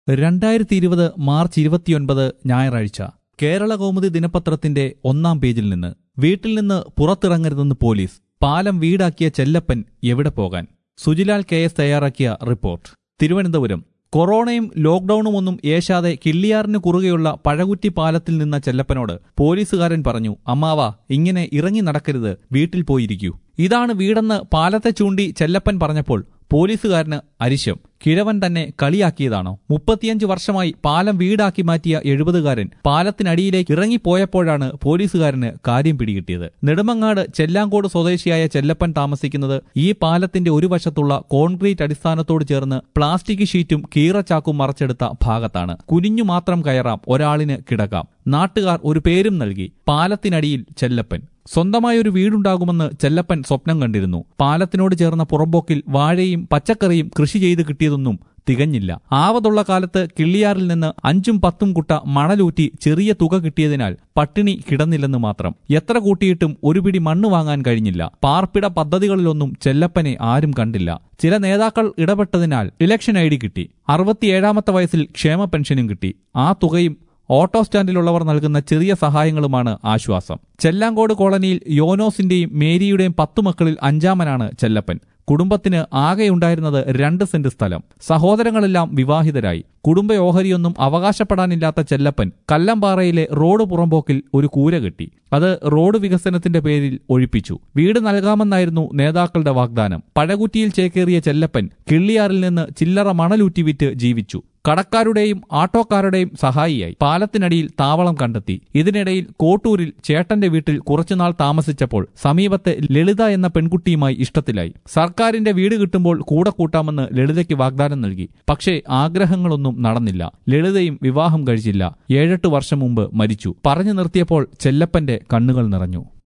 രണ്ടായിരത്തി ഇരുപത് മാർച്ച് ഇരുപത്തിയൊൻപത് ഞായറാഴ്ച കേരള കൗമുദി ദിനപത്രത്തിന്റെ ഒന്നാം പേജിൽ നിന്ന് വീട്ടിൽ നിന്ന് പുറത്തിറങ്ങരുതെന്ന് പോലീസ് പാലം വീടാക്കിയ ചെല്ലപ്പൻ എവിടെ പോകാൻ സുജിലാൽ കെ എസ് തയ്യാറാക്കിയ റിപ്പോർട്ട് തിരുവനന്തപുരം കൊറോണയും ലോക്ഡൌണും ഒന്നും ഏശാതെ കിള്ളിയാറിന് കുറുകെയുള്ള പഴകുറ്റി പാലത്തിൽ നിന്ന ചെല്ലപ്പനോട് പോലീസുകാരൻ പറഞ്ഞു അമ്മാവ ഇങ്ങനെ ഇറങ്ങി നടക്കരുത് വീട്ടിൽ പോയിരിക്കൂ ഇതാണ് വീടെന്ന് പാലത്തെ ചൂണ്ടി ചെല്ലപ്പൻ പറഞ്ഞപ്പോൾ പോലീസുകാരന് അരിശം കിഴവൻ തന്നെ കളിയാക്കിയതാണോ മുപ്പത്തിയഞ്ച് വർഷമായി പാലം വീടാക്കി മാറ്റിയ എഴുപതുകാരൻ പാലത്തിനടിയിലേക്ക് ഇറങ്ങിപ്പോയപ്പോഴാണ് പോലീസുകാരന് കാര്യം പിടികിട്ടിയത് നെടുമങ്ങാട് ചെല്ലാങ്കോട് സ്വദേശിയായ ചെല്ലപ്പൻ താമസിക്കുന്നത് ഈ പാലത്തിന്റെ ഒരു വശത്തുള്ള കോൺക്രീറ്റ് അടിസ്ഥാനത്തോട് ചേർന്ന് പ്ലാസ്റ്റിക് ഷീറ്റും കീറച്ചാക്കും മറച്ചെടുത്ത ഭാഗത്താണ് കുനിഞ്ഞു മാത്രം കയറാം ഒരാളിന് കിടക്കാം നാട്ടുകാർ ഒരു പേരും നൽകി പാലത്തിനടിയിൽ ചെല്ലപ്പൻ സ്വന്തമായൊരു വീടുണ്ടാകുമെന്ന് ചെല്ലപ്പൻ സ്വപ്നം കണ്ടിരുന്നു പാലത്തിനോട് ചേർന്ന പുറമ്പോക്കിൽ വാഴയും പച്ചക്കറിയും കൃഷി ചെയ്ത് കിട്ടിയതൊന്നും തികഞ്ഞില്ല ആവതുള്ള കാലത്ത് കിള്ളിയാറിൽ നിന്ന് അഞ്ചും പത്തും കുട്ട മണലൂറ്റി ചെറിയ തുക കിട്ടിയതിനാൽ പട്ടിണി കിടന്നില്ലെന്ന് മാത്രം എത്ര കൂട്ടിയിട്ടും ഒരു പിടി മണ്ണ് വാങ്ങാൻ കഴിഞ്ഞില്ല പാർപ്പിട പദ്ധതികളിലൊന്നും ചെല്ലപ്പനെ ആരും കണ്ടില്ല ചില നേതാക്കൾ ഇടപെട്ടതിനാൽ ഇലക്ഷൻ ഐ ഡി കിട്ടി അറുപത്തിയേഴാമത്തെ വയസ്സിൽ ക്ഷേമ പെൻഷനും കിട്ടി ആ തുകയും ഓട്ടോ സ്റ്റാൻഡിലുള്ളവർ നൽകുന്ന ചെറിയ സഹായങ്ങളുമാണ് ആശ്വാസം ചെല്ലാങ്കോട് കോളനിയിൽ യോനോസിന്റെയും മേരിയുടെയും പത്തു മക്കളിൽ അഞ്ചാമനാണ് ചെല്ലപ്പൻ കുടുംബത്തിന് ആകെയുണ്ടായിരുന്നത് രണ്ട് സെന്റ് സ്ഥലം സഹോദരങ്ങളെല്ലാം വിവാഹിതരായി കുടുംബ ഓഹരിയൊന്നും അവകാശപ്പെടാനില്ലാത്ത ചെല്ലപ്പൻ കല്ലമ്പാറയിലെ റോഡ് പുറമ്പോക്കിൽ ഒരു കൂര കെട്ടി അത് റോഡ് വികസനത്തിന്റെ പേരിൽ ഒഴിപ്പിച്ചു വീട് നൽകാമെന്നായിരുന്നു നേതാക്കളുടെ വാഗ്ദാനം പഴകുറ്റിയിൽ ചേക്കേറിയ ചെല്ലപ്പൻ കിള്ളിയാറിൽ നിന്ന് ചില്ലറ മണലൂറ്റി വിറ്റ് ജീവിച്ചു കടക്കാരുടെയും ആട്ടോക്കാരുടെയും സഹായിയായി പാലത്തിനടിയിൽ താവളം കണ്ടെത്തി ഇതിനിടയിൽ കോട്ടൂരിൽ ചേട്ടന്റെ വീട്ടിൽ കുറച്ചുനാൾ താമസിച്ചപ്പോൾ സമീപത്തെ ലളിത എന്ന പെൺകുട്ടിയുമായി ഇഷ്ടത്തിലായി സർക്കാരിന്റെ വീട് കിട്ടുമ്പോൾ കൂടെ കൂട്ടാമെന്ന് ലളിതയ്ക്ക് വാഗ്ദാനം നൽകി പക്ഷേ ആഗ്രഹങ്ങളൊന്നും നടന്നില്ല ലളിതയും വിവാഹം കഴിച്ചില്ല ഏഴെട്ട് വർഷം മുമ്പ് മരിച്ചു പറഞ്ഞു നിർത്തിയപ്പോൾ ചെല്ലപ്പന്റെ കണ്ണുകൾ നിറഞ്ഞു